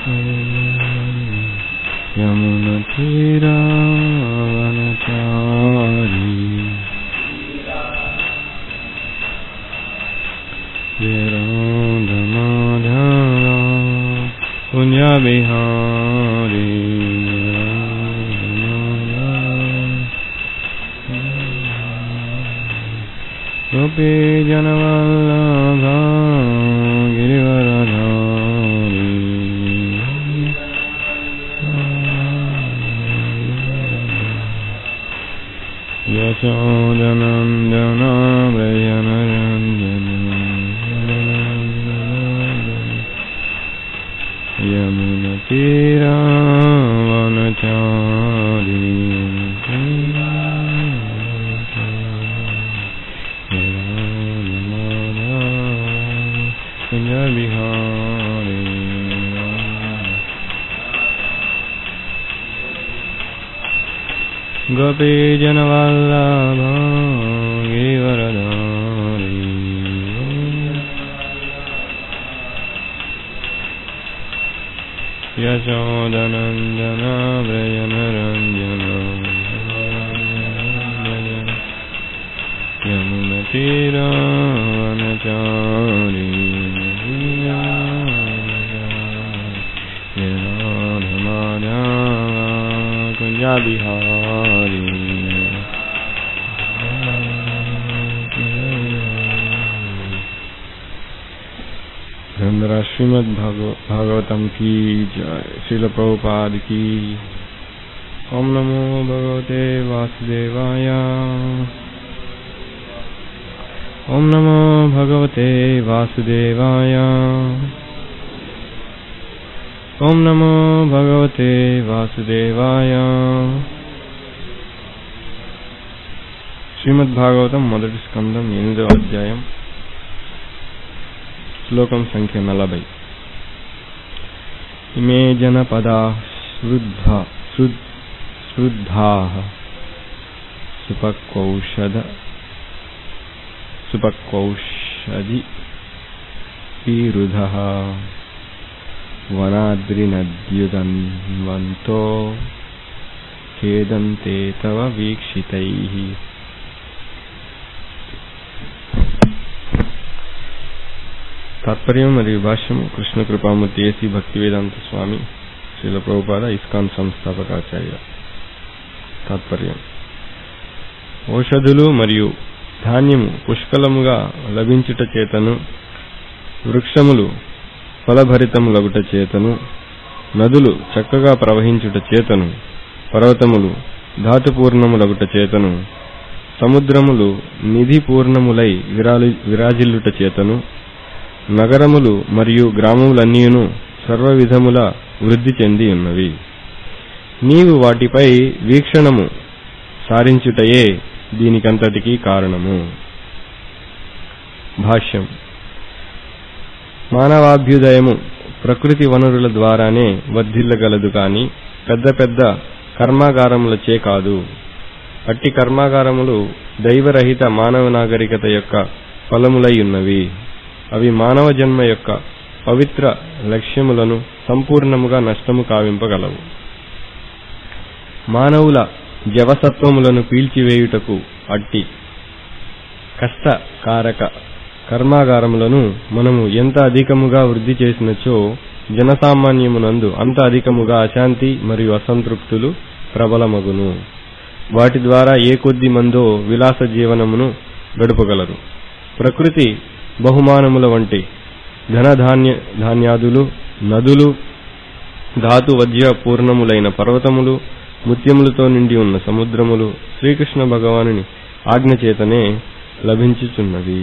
यमुनतीरावनचारी विरोधमाधवा पुण्यविहारी गोपी जनवल्लभा गिरिवरधारी यशोदनन्दना व्रजनरञ्जन यमुनतीरावनचारी विहारी गोपीजनवल्लभा गिरिवरधारी यशोदनन्दन व्रजनरञ्जन यमुनतीरावनचारी धनरा श्रीमद भागवतम की जय शिल प्रभुपाद की ओम नमो भगवते वासुदेवाय ओम नमो भगवते वासुदेवाय ओम नमो भगवते वासुदेवाय శ్రీమద్ భాగవతం మొదటి స్కందం ఎనిమిదో అధ్యాయం శ్లోకం సంఖ్య నలభై ఇమే జనపదా శ్రుద్ధ శ్రుద్ధా సుపక్వౌషధ సుపక్వౌషధి పీరుధ వనాద్రినద్యుదన్వంతో ఖేదంతే తవ వీక్షితై తాత్పర్యం మరియు భాష్యం కృష్ణ కృపామూర్తి ఏసీ భక్తి వేదాంత స్వామి శ్రీల ప్రభుపాద ఇస్కాన్ సంస్థాపకాచార్య తాత్పర్యం ఔషధులు మరియు ధాన్యము పుష్కలముగా లభించుట చేతను వృక్షములు ఫలభరితములగుట చేతను నదులు చక్కగా ప్రవహించుట చేతను పర్వతములు ధాతుపూర్ణములగుట చేతను సముద్రములు నిధిపూర్ణములై విరాలి విరాజిల్లుట చేతను నగరములు మరియు గ్రామములన్నీయును సర్వవిధముల వృద్ధి చెంది ఉన్నవి నీవు వాటిపై వీక్షణము సారించుటయే దీనికంతటికీ కారణము భాష్యం మానవాభ్యుదయము ప్రకృతి వనరుల ద్వారానే వర్ధిల్లగలదు కాని పెద్ద పెద్ద కర్మాగారములచే కాదు అట్టి కర్మాగారములు దైవరహిత మానవ నాగరికత యొక్క ఫలములై ఉన్నవి అవి మానవ జన్మ యొక్క పవిత్ర లక్ష్యములను సంపూర్ణముగా నష్టము కావింపగలవు మానవుల జవసత్వములను పీల్చివేయుటకు అట్టి కష్టకారక కర్మాగారములను మనము ఎంత అధికముగా వృద్ధి చేసినచో జనసామాన్యమునందు అంత అధికముగా అశాంతి మరియు అసంతృప్తులు ప్రబలమగును వాటి ద్వారా ఏ కొద్ది మందో విలాస జీవనమును గడుపగలరు ప్రకృతి బహుమానముల వంటి ధనధాన్య ధాన్యాదులు నదులు ధాతు వజ్య పూర్ణములైన పర్వతములు ముత్యములతో నిండి ఉన్న సముద్రములు శ్రీకృష్ణ భగవానుని ఆజ్ఞ చేతనే లభించుచున్నవి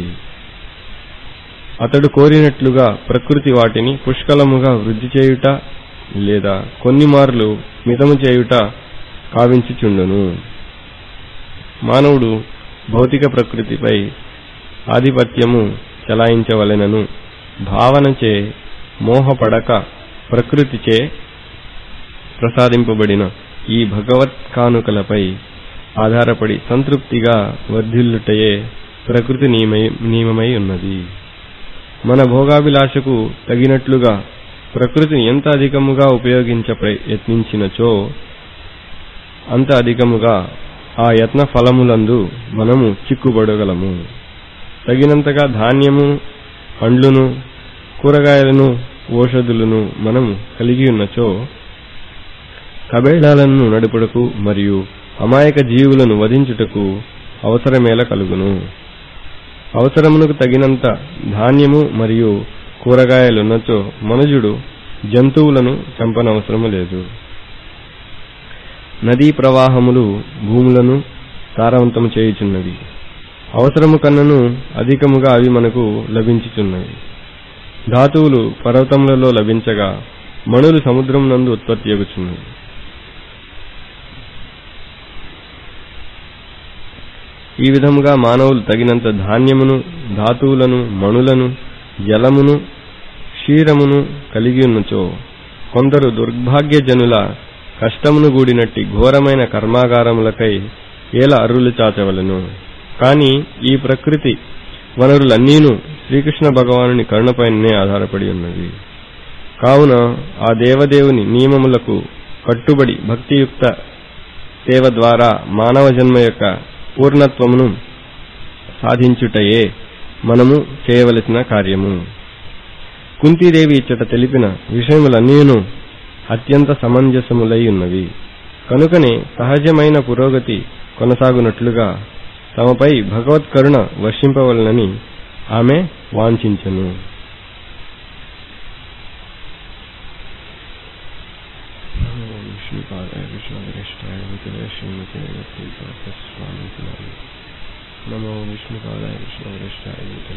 అతడు కోరినట్లుగా ప్రకృతి వాటిని పుష్కలముగా వృద్ధి చేయుట లేదా కొన్ని మార్లు మితము చేయుట కావించుచుండును మానవుడు భౌతిక ప్రకృతిపై ఆధిపత్యము చలాయించవలెనను భావనచే మోహపడక ప్రకృతిచే ప్రసాదింపబడిన ఈ భగవత్ కానుకలపై ఆధారపడి సంతృప్తిగా వర్ధిల్లుటయే ప్రకృతి నియమై నియమమై ఉన్నది మన భోగాభిలాషకు తగినట్లుగా ప్రకృతిని ఎంత అధికముగా ఉపయోగించ యత్నించినచో అంత అధికముగా ఆ యత్న ఫలములందు మనము చిక్కుబడగలము తగినంతగా ధాన్యము పండ్లును కూరగాయలను ఓషధులను మనము కలిగి ఉన్నచో కబేళాలను నడుపుటకు మరియు అమాయక జీవులను వధించుటకు అవసరమేల కలుగును అవసరమునకు తగినంత ధాన్యము మరియు కూరగాయలున్నచో మనుజుడు జంతువులను చంపనవసరము లేదు నదీ ప్రవాహములు భూములను సారవంతము చేయుచున్నవి అవసరము కన్నను అధికముగా అవి మనకు లభించుచున్నవి ధాతువులు పర్వతములలో లభించగా మణులు సముద్రం నందు ఉత్పత్తి ఎగుచున్నవి ఈ విధముగా మానవులు తగినంత ధాన్యమును ధాతువులను మణులను జలమును క్షీరమును కలిగి ఉన్నచో కొందరు దుర్భాగ్యజనుల కష్టమును గూడినట్టి ఘోరమైన కర్మాగారములకై ఏల అర్రులు చాచవలను కాని ఈ ప్రకృతి వనరులన్నీను శ్రీకృష్ణ భగవానుని కరుణపైనే ఆధారపడి ఉన్నవి కావున ఆ దేవదేవుని నియమములకు కట్టుబడి భక్తియుక్త సేవ ద్వారా మానవ జన్మ యొక్క పూర్ణత్వమును సాధించుటయే మనము చేయవలసిన కార్యము కుంతీదేవి ఇచ్చట తెలిపిన విషయములన్నీను అత్యంత సమంజసములై ఉన్నవి కనుకనే సహజమైన పురోగతి కొనసాగునట్లుగా తమపై భగవత్కరుణ వర్షింపవలనని ఆమె వాంఛించెను నమో విష్ణుపాదాయ విష్ణువరిష్టాయ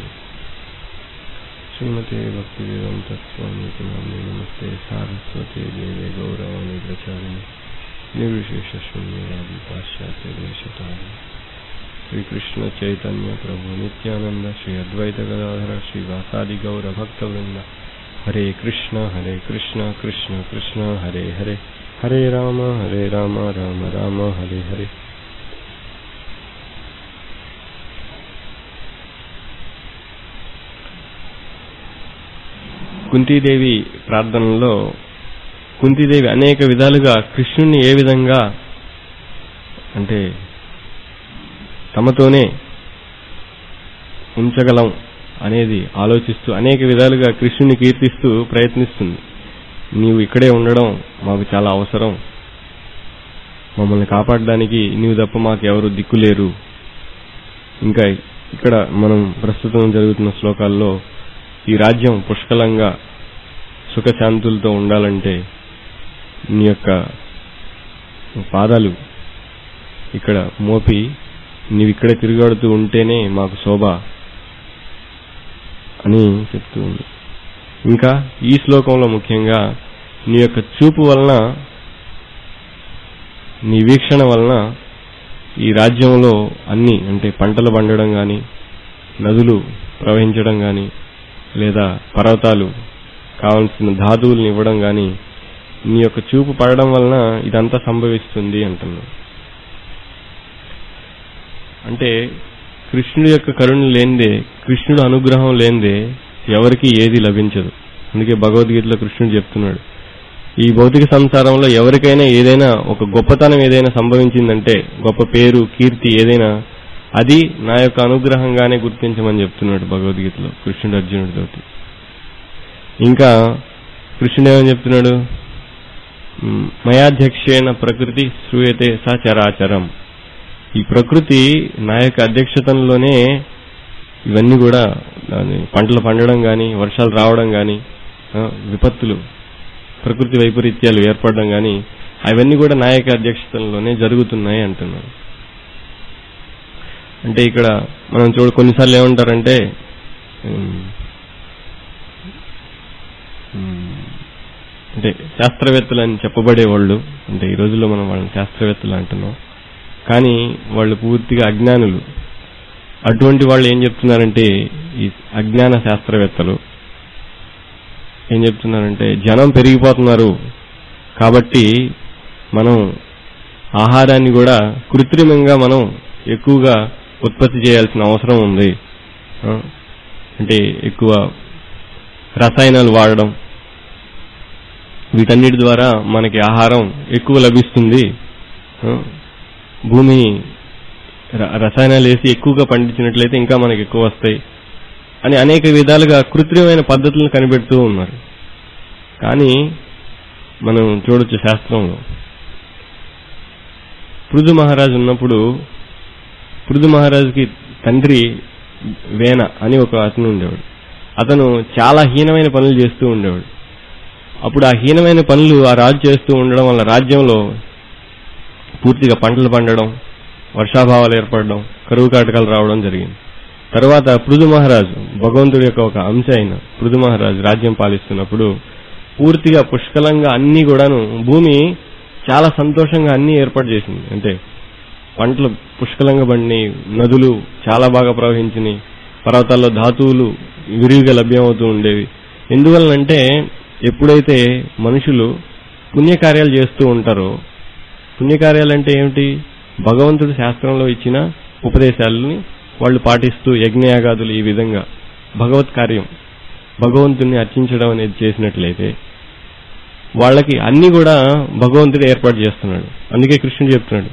శ్రీమతే భక్తి వేదాంత స్వామి నామే నమస్తే సారస్వతి దేవే గౌరవాణి ప్రచారిణి నిర్విశేష శూన్యవాది పాశ్చాత్య దేశతారి శ్రీకృష్ణ చైతన్య ప్రభు నిత్యానంద శ్రీ అద్వైత గదాధర శ్రీ వాసాది గౌర భక్తవృంద హరే కృష్ణ హరే కృష్ణ కృష్ణ కృష్ణ హరే హరే హరే రామ హరే రామ రామ రామ హరే హరే కుంతీదేవి ప్రార్థనలో కుంతీదేవి అనేక విధాలుగా కృష్ణుని ఏ విధంగా అంటే తమతోనే ఉంచగలం అనేది ఆలోచిస్తూ అనేక విధాలుగా కృష్ణుని కీర్తిస్తూ ప్రయత్నిస్తుంది నీవు ఇక్కడే ఉండడం మాకు చాలా అవసరం మమ్మల్ని కాపాడడానికి నీవు తప్ప మాకు ఎవరు దిక్కులేరు ఇంకా ఇక్కడ మనం ప్రస్తుతం జరుగుతున్న శ్లోకాల్లో ఈ రాజ్యం పుష్కలంగా సుఖశాంతులతో ఉండాలంటే నీ యొక్క పాదాలు ఇక్కడ మోపి నీవు ఇక్కడే తిరిగాడుతూ ఉంటేనే మాకు శోభ అని చెప్తూ ఉంది ఇంకా ఈ శ్లోకంలో ముఖ్యంగా నీ యొక్క చూపు వలన నీ వీక్షణ వలన ఈ రాజ్యంలో అన్ని అంటే పంటలు పండడం కానీ నదులు ప్రవహించడం కానీ లేదా పర్వతాలు కావలసిన ధాతువులను ఇవ్వడం కానీ నీ యొక్క చూపు పడడం వలన ఇదంతా సంభవిస్తుంది అంటున్నాను అంటే కృష్ణుడి యొక్క కరుణ లేనిదే కృష్ణుడు అనుగ్రహం లేనిదే ఎవరికి ఏది లభించదు అందుకే భగవద్గీతలో కృష్ణుడు చెప్తున్నాడు ఈ భౌతిక సంసారంలో ఎవరికైనా ఏదైనా ఒక గొప్పతనం ఏదైనా సంభవించిందంటే గొప్ప పేరు కీర్తి ఏదైనా అది నా యొక్క అనుగ్రహంగానే గుర్తించమని చెప్తున్నాడు భగవద్గీతలో కృష్ణుడు అర్జునుడితోటి ఇంకా కృష్ణుడు ఏమని చెప్తున్నాడు మయాధ్యక్షేణ ప్రకృతి శ్రూయతే స చరాచరం ఈ ప్రకృతి నా యొక్క అధ్యక్షతలోనే ఇవన్నీ కూడా పంటలు పండడం కానీ వర్షాలు రావడం కానీ విపత్తులు ప్రకృతి వైపరీత్యాలు ఏర్పడడం కానీ అవన్నీ కూడా నా యొక్క అధ్యక్షతలోనే జరుగుతున్నాయి అంటున్నారు అంటే ఇక్కడ మనం చూడ కొన్నిసార్లు ఏమంటారంటే అంటే శాస్త్రవేత్తలు అని చెప్పబడే వాళ్ళు అంటే ఈ రోజుల్లో మనం వాళ్ళని శాస్త్రవేత్తలు అంటున్నాం కానీ వాళ్ళు పూర్తిగా అజ్ఞానులు అటువంటి వాళ్ళు ఏం చెప్తున్నారంటే ఈ అజ్ఞాన శాస్త్రవేత్తలు ఏం చెప్తున్నారంటే జనం పెరిగిపోతున్నారు కాబట్టి మనం ఆహారాన్ని కూడా కృత్రిమంగా మనం ఎక్కువగా ఉత్పత్తి చేయాల్సిన అవసరం ఉంది అంటే ఎక్కువ రసాయనాలు వాడడం వీటన్నిటి ద్వారా మనకి ఆహారం ఎక్కువ లభిస్తుంది ఆ, భూమి ర- రసాయనాలు వేసి ఎక్కువగా పండించినట్లయితే ఇంకా మనకి ఎక్కువ వస్తాయి అని అనేక విధాలుగా కృత్రిమైన పద్ధతులను కనిపెడుతూ ఉన్నారు కానీ మనం చూడొచ్చు శాస్త్రంలో పృథు మహారాజు ఉన్నప్పుడు పృథు మహారాజుకి తండ్రి వేన అని ఒక అతను ఉండేవాడు అతను చాలా హీనమైన పనులు చేస్తూ ఉండేవాడు అప్పుడు ఆ హీనమైన పనులు ఆ రాజు చేస్తూ ఉండడం వల్ల రాజ్యంలో పూర్తిగా పంటలు పండడం వర్షాభావాలు ఏర్పడడం కరువు కాటకాలు రావడం జరిగింది తర్వాత పృథు మహారాజు భగవంతుడి యొక్క ఒక అంశ అయిన పృథు మహారాజు రాజ్యం పాలిస్తున్నప్పుడు పూర్తిగా పుష్కలంగా అన్ని కూడాను భూమి చాలా సంతోషంగా అన్ని ఏర్పాటు చేసింది అంటే పంటలు పుష్కలంగా పండినాయి నదులు చాలా బాగా ప్రవహించినాయి పర్వతాల్లో ధాతువులు విరివిగా లభ్యమవుతూ ఉండేవి ఎందువలనంటే ఎప్పుడైతే మనుషులు పుణ్యకార్యాలు చేస్తూ ఉంటారో పుణ్యకార్యాలు అంటే ఏమిటి భగవంతుడు శాస్త్రంలో ఇచ్చిన ఉపదేశాలని వాళ్ళు పాటిస్తూ యజ్ఞయాగాదులు ఈ విధంగా భగవత్ కార్యం భగవంతుణ్ణి అర్చించడం అనేది చేసినట్లయితే వాళ్ళకి అన్ని కూడా భగవంతుడు ఏర్పాటు చేస్తున్నాడు అందుకే కృష్ణుడు చెప్తున్నాడు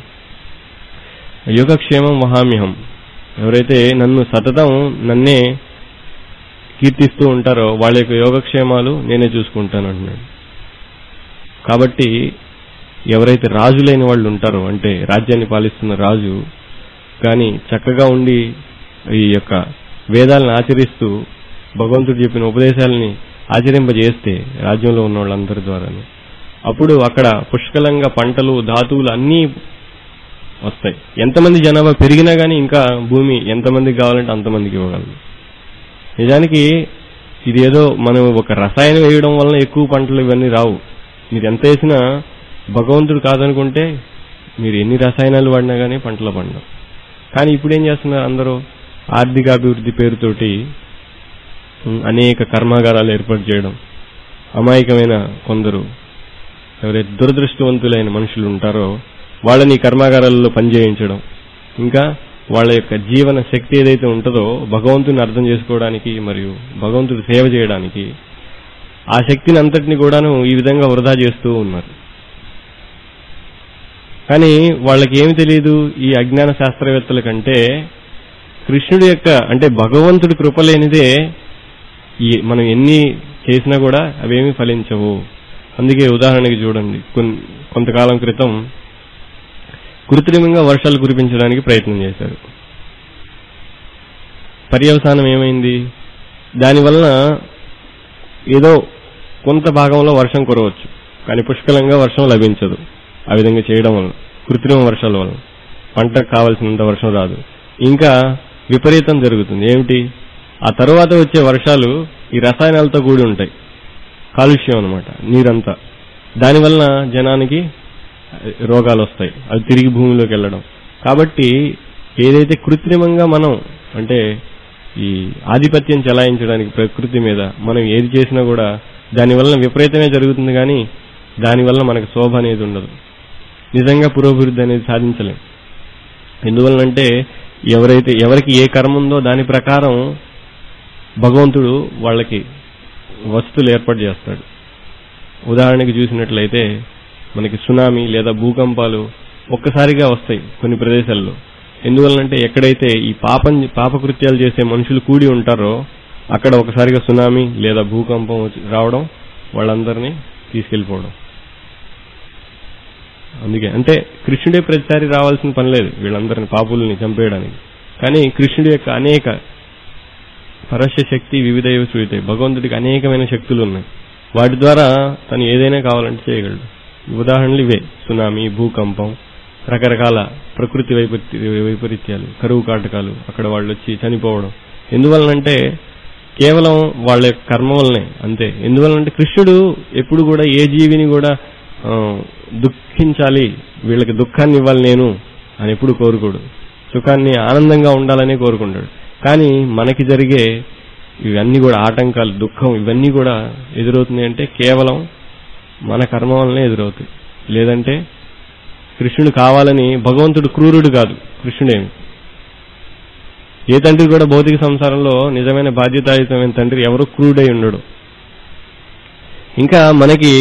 యోగక్షేమం వహామ్యహం ఎవరైతే నన్ను సతతం నన్నే కీర్తిస్తూ ఉంటారో వాళ్ళ యొక్క యోగక్షేమాలు నేనే చూసుకుంటాను అంటున్నాడు కాబట్టి ఎవరైతే రాజులైన వాళ్ళు ఉంటారో అంటే రాజ్యాన్ని పాలిస్తున్న రాజు కానీ చక్కగా ఉండి ఈ యొక్క వేదాలను ఆచరిస్తూ భగవంతుడు చెప్పిన ఉపదేశాలని ఆచరింపజేస్తే రాజ్యంలో ఉన్న వాళ్ళందరి ద్వారాను అప్పుడు అక్కడ పుష్కలంగా పంటలు ధాతువులు అన్నీ వస్తాయి ఎంతమంది జనాభా పెరిగినా కానీ ఇంకా భూమి ఎంతమందికి కావాలంటే అంతమందికి ఇవ్వగలదు నిజానికి ఇదేదో మనం ఒక రసాయనం వేయడం వలన ఎక్కువ పంటలు ఇవన్నీ రావు మీరు ఎంత వేసినా భగవంతుడు కాదనుకుంటే మీరు ఎన్ని రసాయనాలు వాడినా కానీ పంటలు పండవు కానీ ఇప్పుడు ఏం చేస్తున్నారు అందరూ ఆర్థికాభివృద్ధి పేరుతోటి ఉమ్, అనేక కర్మాగారాలు ఏర్పాటు చేయడం అమాయకమైన కొందరు ఎవరైతే దురదృష్టవంతులైన మనుషులు ఉంటారో వాళ్ళని ఈ కర్మాగారాలలో పనిచేయించడం ఇంకా వాళ్ళ యొక్క జీవన శక్తి ఏదైతే ఉంటుందో భగవంతుని అర్థం చేసుకోవడానికి మరియు భగవంతుడి సేవ చేయడానికి ఆ శక్తిని అంతటిని కూడాను ఈ విధంగా వృధా చేస్తూ ఉన్నారు కానీ వాళ్ళకి ఏమి తెలియదు ఈ అజ్ఞాన శాస్త్రవేత్తల కంటే కృష్ణుడి యొక్క అంటే భగవంతుడి కృప లేనిదే ఈ మనం ఎన్ని చేసినా కూడా అవేమీ ఫలించవు అందుకే ఉదాహరణకి చూడండి కొన్- కొంతకాలం క్రితం కృత్రిమంగా వర్షాలు కురిపించడానికి ప్రయత్నం చేశారు పర్యవసానం ఏమైంది దానివలన ఏదో కొంత భాగంలో వర్షం కురవచ్చు కానీ పుష్కలంగా వర్షం లభించదు ఆ విధంగా చేయడం వల్ల కృత్రిమ వర్షాల వల్ల పంటకు కావలసినంత వర్షం రాదు ఇంకా విపరీతం జరుగుతుంది ఏమిటి ఆ తరువాత వచ్చే వర్షాలు ఈ రసాయనాలతో కూడి ఉంటాయి కాలుష్యం అన్నమాట నీరంతా దానివలన జనానికి రోగాలు వస్తాయి అది తిరిగి భూమిలోకి వెళ్ళడం కాబట్టి ఏదైతే కృత్రిమంగా మనం అంటే ఈ ఆధిపత్యం చెలాయించడానికి ప్రకృతి మీద మనం ఏది చేసినా కూడా దానివల్ల విపరీతమే జరుగుతుంది కానీ దానివల్ల మనకు శోభ అనేది ఉండదు నిజంగా పురోభివృద్ధి అనేది సాధించలేం ఎందువలనంటే ఎవరైతే ఎవరికి ఏ కర్మ ఉందో దాని ప్రకారం భగవంతుడు వాళ్ళకి వస్తువులు ఏర్పాటు చేస్తాడు ఉదాహరణకి చూసినట్లయితే మనకి సునామీ లేదా భూకంపాలు ఒక్కసారిగా వస్తాయి కొన్ని ప్రదేశాల్లో ఎందువల్లంటే ఎక్కడైతే ఈ పాపం పాపకృత్యాలు చేసే మనుషులు కూడి ఉంటారో అక్కడ ఒకసారిగా సునామీ లేదా భూకంపం వచ్చి రావడం వాళ్ళందరినీ తీసుకెళ్లిపోవడం అందుకే అంటే కృష్ణుడే ప్రతిసారి రావాల్సిన పని లేదు వీళ్ళందరిని పాపుల్ని చంపేయడానికి కానీ కృష్ణుడి యొక్క అనేక పరస్య శక్తి వివిధ సూయితాయి భగవంతుడికి అనేకమైన శక్తులు ఉన్నాయి వాటి ద్వారా తను ఏదైనా కావాలంటే చేయగలడు ఉదాహరణలు ఇవే సునామీ భూకంపం రకరకాల ప్రకృతి వైపరీత్య వైపరీత్యాలు కరువు కాటకాలు అక్కడ వాళ్ళు వచ్చి చనిపోవడం ఎందువలనంటే కేవలం వాళ్ళ యొక్క కర్మ వల్లనే అంతే ఎందువలనంటే కృష్ణుడు ఎప్పుడు కూడా ఏ జీవిని కూడా ఆ, దుఃఖించాలి వీళ్ళకి దుఃఖాన్ని ఇవ్వాలి నేను అని ఎప్పుడు కోరుకోడు సుఖాన్ని ఆనందంగా ఉండాలని కోరుకుంటాడు కానీ మనకి జరిగే ఇవన్నీ కూడా ఆటంకాలు దుఃఖం ఇవన్నీ కూడా ఎదురవుతున్నాయి అంటే కేవలం మన కర్మ వల్లనే ఎదురవుతాయి లేదంటే కృష్ణుడు కావాలని భగవంతుడు క్రూరుడు కాదు కృష్ణుడేమి ఏ తండ్రి కూడా భౌతిక సంసారంలో నిజమైన బాధ్యతాయుతమైన తండ్రి ఎవరు క్రూరుడై ఉండడు ఇంకా మనకి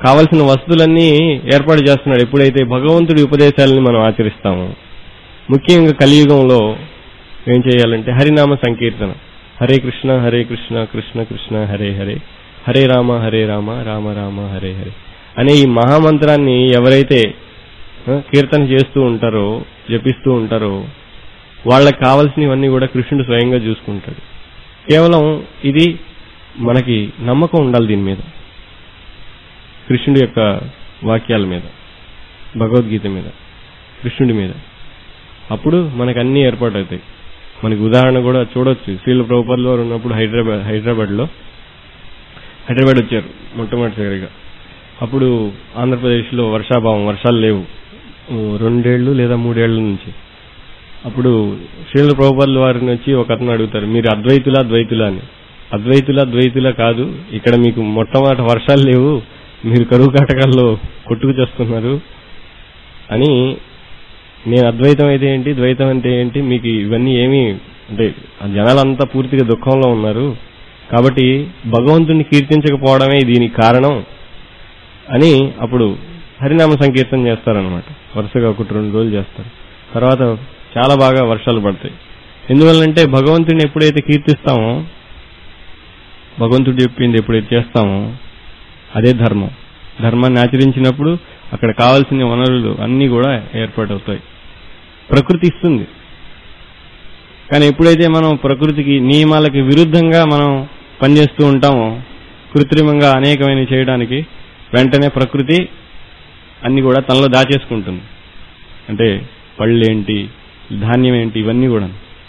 కావలసిన వస్తువులన్నీ ఏర్పాటు చేస్తున్నాడు ఎప్పుడైతే భగవంతుడి ఉపదేశాలని మనం ఆచరిస్తామో ముఖ్యంగా కలియుగంలో ఏం చేయాలంటే హరినామ సంకీర్తన హరే కృష్ణ హరే కృష్ణ కృష్ణ కృష్ణ హరే హరే హరే రామ హరే రామ రామ రామ హరే హరే అనే ఈ మహామంత్రాన్ని ఎవరైతే ఆ, కీర్తన చేస్తూ ఉంటారో జపిస్తూ ఉంటారో వాళ్ళకి కావలసినవన్నీ కూడా కృష్ణుడు స్వయంగా చూసుకుంటాడు కేవలం ఇది మనకి నమ్మకం ఉండాలి దీని మీద కృష్ణుడి యొక్క వాక్యాల మీద భగవద్గీత మీద కృష్ణుడి మీద అప్పుడు మనకు అన్ని ఏర్పాటు అవుతాయి మనకి ఉదాహరణ కూడా చూడొచ్చు శ్రీల ప్రభుపర్ల వారు ఉన్నప్పుడు హైదరాబాద్ హైదరాబాద్లో హైదరాబాద్ వచ్చారు మొట్టమొదటిసారిగా అప్పుడు ఆంధ్రప్రదేశ్లో వర్షాభావం వర్షాలు లేవు ఓ రెండేళ్లు లేదా మూడేళ్ల నుంచి అప్పుడు శ్రీల ప్రభుపర్ల వారిని వచ్చి ఒక అతను అడుగుతారు మీరు అద్వైతులా ద్వైతులా అని అద్వైతులా ద్వైతులా కాదు ఇక్కడ మీకు మొట్టమొదటి వర్షాలు లేవు మీరు కరువు కాటకాల్లో కొట్టుకు చేస్తున్నారు అని నేను అద్వైతం అయితే ఏంటి ద్వైతం అంటే ఏంటి మీకు ఇవన్నీ ఏమీ అంటే ఆ జనాలంతా పూర్తిగా దుఃఖంలో ఉన్నారు కాబట్టి భగవంతుని కీర్తించకపోవడమే దీనికి కారణం అని అప్పుడు హరినామ సంకీర్తన చేస్తారనమాట వరుసగా ఒకటి రెండు రోజులు చేస్తారు తర్వాత చాలా బాగా వర్షాలు పడతాయి ఎందువల్లంటే భగవంతుని ఎప్పుడైతే కీర్తిస్తామో భగవంతుడు చెప్పింది ఎప్పుడైతే చేస్తామో అదే ధర్మం ధర్మాన్ని ఆచరించినప్పుడు అక్కడ కావాల్సిన వనరులు అన్నీ కూడా ఏర్పాటవుతాయి ప్రకృతి ఇస్తుంది కానీ ఎప్పుడైతే మనం ప్రకృతికి నియమాలకి విరుద్ధంగా మనం పనిచేస్తూ ఉంటామో కృత్రిమంగా అనేకమైన చేయడానికి వెంటనే ప్రకృతి అన్ని కూడా తనలో దాచేసుకుంటుంది అంటే పళ్ళు ఏంటి ధాన్యం ఏంటి ఇవన్నీ కూడా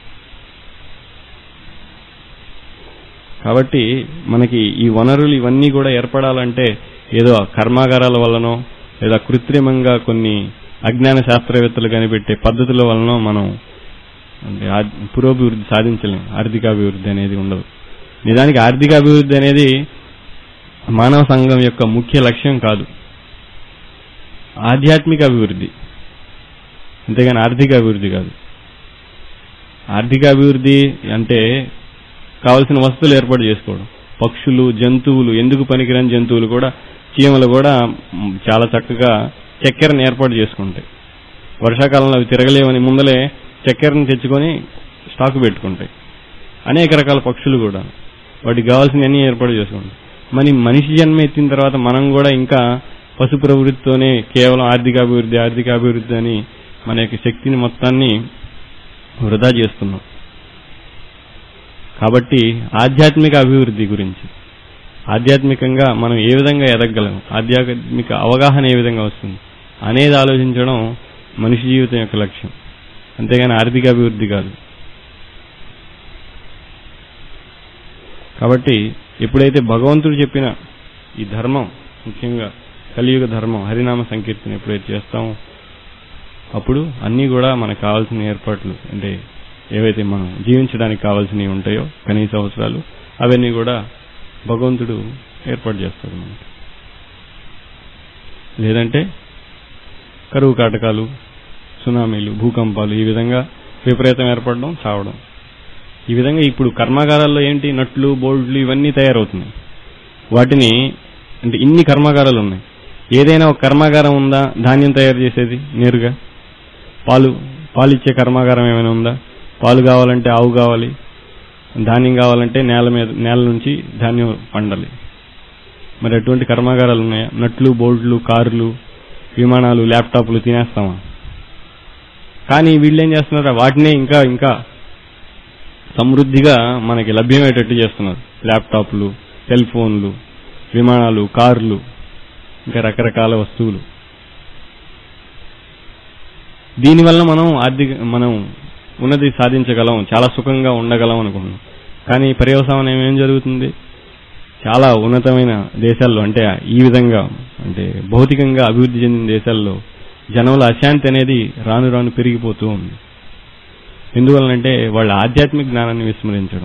కాబట్టి మనకి ఈ వనరులు ఇవన్నీ కూడా ఏర్పడాలంటే ఏదో కర్మాగారాల వల్లనో లేదా కృత్రిమంగా కొన్ని అజ్ఞాన శాస్త్రవేత్తలు కనిపెట్టే పద్ధతుల వలన మనం అంటే ఆ- పురోభివృద్ధి సాధించలేం ఆర్థికాభివృద్ధి అనేది ఉండదు నిజానికి ఆర్థికాభివృద్ధి అనేది మానవ సంఘం యొక్క ముఖ్య లక్ష్యం కాదు ఆధ్యాత్మిక అభివృద్ధి అంతేగాని ఆర్థిక అభివృద్ధి కాదు ఆర్థిక అభివృద్ధి అంటే కావలసిన వస్తువులు ఏర్పాటు చేసుకోవడం పక్షులు జంతువులు ఎందుకు పనికిరాని జంతువులు కూడా చీమలు కూడా మ్, చాలా చక్కగా చక్కెరను ఏర్పాటు చేసుకుంటాయి వర్షాకాలంలో అవి తిరగలేవని ముందలే చక్కెరను తెచ్చుకొని స్టాక్ పెట్టుకుంటాయి అనేక రకాల పక్షులు కూడా వాటికి కావాల్సినవన్నీ ఏర్పాటు చేసుకుంటాయి మరి మనిషి జన్మ ఎత్తిన తర్వాత మనం కూడా ఇంకా పశు ప్రవృత్తితోనే కేవలం ఆర్థికాభివృద్ధి ఆర్థికాభివృద్ధి అని మన యొక్క శక్తిని మొత్తాన్ని వృధా చేస్తున్నాం కాబట్టి ఆధ్యాత్మిక అభివృద్ధి గురించి ఆధ్యాత్మికంగా మనం ఏ విధంగా ఎదగగలం ఆధ్యాత్మిక అవగాహన ఏ విధంగా వస్తుంది అనేది ఆలోచించడం మనిషి జీవితం యొక్క లక్ష్యం అంతేగాని ఆర్థిక అభివృద్ధి కాదు కాబట్టి ఎప్పుడైతే భగవంతుడు చెప్పిన ఈ ధర్మం ముఖ్యంగా కలియుగ ధర్మం హరినామ సంకీర్తన ఎప్పుడైతే చేస్తామో అప్పుడు అన్నీ కూడా మనకు కావాల్సిన ఏర్పాట్లు అంటే ఏవైతే మనం జీవించడానికి కావాల్సినవి ఉంటాయో కనీస అవసరాలు అవన్నీ కూడా భగవంతుడు ఏర్పాటు చేస్తాడు మనకి లేదంటే కరువు కాటకాలు సునామీలు భూకంపాలు ఈ విధంగా విపరీతం ఏర్పడడం చావడం ఈ విధంగా ఇప్పుడు కర్మాగారాల్లో ఏంటి నట్లు బోల్డ్లు ఇవన్నీ తయారవుతున్నాయి వాటిని అంటే ఇన్ని కర్మాగారాలు ఉన్నాయి ఏదైనా ఒక కర్మాగారం ఉందా ధాన్యం తయారు చేసేది నేరుగా పాలు పాలు ఇచ్చే కర్మాగారం ఏమైనా ఉందా పాలు కావాలంటే ఆవు కావాలి ధాన్యం కావాలంటే నేల మీద నేల నుంచి ధాన్యం పండాలి మరి అటువంటి కర్మాగారాలు ఉన్నాయా నట్లు బోల్డ్లు కార్లు విమానాలు ల్యాప్టాప్లు తినేస్తామా కానీ వీళ్ళు ఏం చేస్తున్నారు వాటినే ఇంకా ఇంకా సమృద్ధిగా మనకి లభ్యమయ్యేటట్టు చేస్తున్నారు ల్యాప్టాప్లు సెల్ ఫోన్లు విమానాలు కార్లు ఇంకా రకరకాల వస్తువులు దీనివల్ల మనం ఆర్థిక మనం ఉన్నది సాధించగలం చాలా సుఖంగా ఉండగలం అనుకుంటున్నాం కానీ పర్యవసానం ఏం జరుగుతుంది చాలా ఉన్నతమైన దేశాల్లో అంటే ఈ విధంగా అంటే భౌతికంగా అభివృద్ధి చెందిన దేశాల్లో జనంలో అశాంతి అనేది రాను రాను పెరిగిపోతూ ఉంది ఎందువలనంటే వాళ్ళ ఆధ్యాత్మిక జ్ఞానాన్ని విస్మరించడం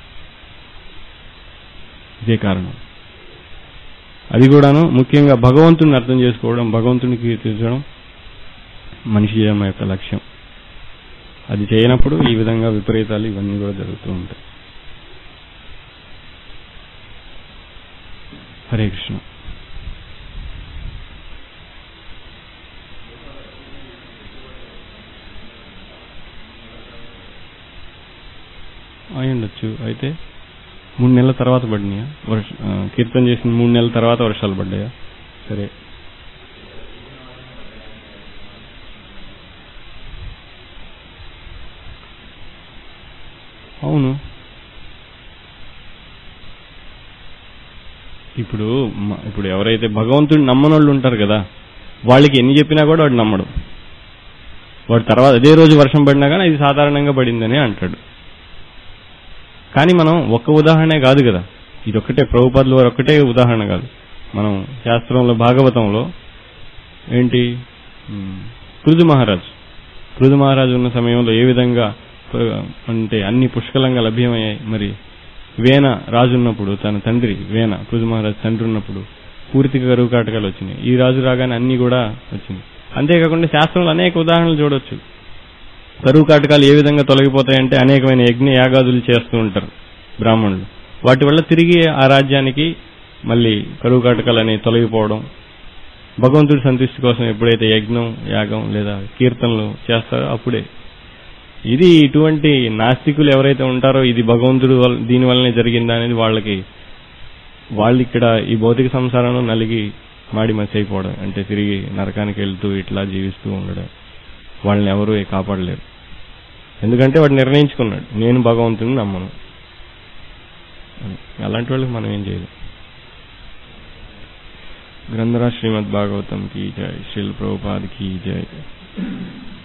ఇదే కారణం అది కూడాను ముఖ్యంగా భగవంతుని అర్థం చేసుకోవడం భగవంతుని కీర్తించడం మనిషి జన్మ యొక్క లక్ష్యం అది చేయనప్పుడు ఈ విధంగా విపరీతాలు ఇవన్నీ కూడా జరుగుతూ ఉంటాయి హరే కృష్ణ అయి ఉండొచ్చు అయితే మూడు నెలల తర్వాత పడినాయా వర్ష ఆ, కీర్తన చేసిన మూడు నెలల తర్వాత వర్షాలు పడ్డాయా సరే అవును ఇప్పుడు మ- ఇప్పుడు ఎవరైతే భగవంతుడిని నమ్మనోళ్ళు ఉంటారు కదా వాళ్ళకి ఎన్ని చెప్పినా కూడా వాడు నమ్మడు వాడు తర్వాత అదే రోజు వర్షం పడినా కానీ ఇది సాధారణంగా పడిందని అంటాడు కానీ మనం ఒక్క ఉదాహరణే కాదు కదా ఇది ఒక్కటే ప్రభుపాదుల వారు ఒక్కటే ఉదాహరణ కాదు మనం శాస్త్రంలో భాగవతంలో ఏంటి ఉమ్, పృథు మహారాజ్ పృథు మహారాజు ఉన్న సమయంలో ఏ విధంగా ప- అంటే అన్ని పుష్కలంగా లభ్యమయ్యాయి మరి వేన రాజు ఉన్నప్పుడు తన తండ్రి వేన పృథు మహారాజు తండ్రి ఉన్నప్పుడు పూర్తిగా కరువు కాటకాలు వచ్చినాయి ఈ రాజు రాగానే అన్ని కూడా వచ్చింది అంతేకాకుండా శాస్త్రంలో అనేక ఉదాహరణలు చూడొచ్చు కరువు కాటకాలు ఏ విధంగా తొలగిపోతాయంటే అనేకమైన యజ్ఞ యాగాదులు చేస్తూ ఉంటారు బ్రాహ్మణులు వాటి వల్ల తిరిగి ఆ రాజ్యానికి మళ్ళీ కరువు కాటకాలు అనేవి తొలగిపోవడం భగవంతుడి సంతృష్టి కోసం ఎప్పుడైతే యజ్ఞం యాగం లేదా కీర్తనలు చేస్తారో అప్పుడే ఇది ఇటువంటి నాస్తికులు ఎవరైతే ఉంటారో ఇది భగవంతుడు వల్ల- దీని వల్లనే జరిగిందా అనేది వాళ్ళకి వాళ్ళు ఇక్కడ ఈ భౌతిక సంసారంలో నలిగి మాడి మసి అయిపోవడం అంటే తిరిగి నరకానికి వెళ్తూ ఇట్లా జీవిస్తూ ఉండడం వాళ్ళని ఎవరు కాపాడలేరు ఎందుకంటే వాడు నిర్ణయించుకున్నాడు నేను భగవంతుని నమ్మను అని. అలాంటి వాళ్ళకి మనం ఏం చేయలేం గ్రంథరాజ్ శ్రీమద్ భాగవతం కీ జై శ్రీల ప్రభుపాద్ కీ జై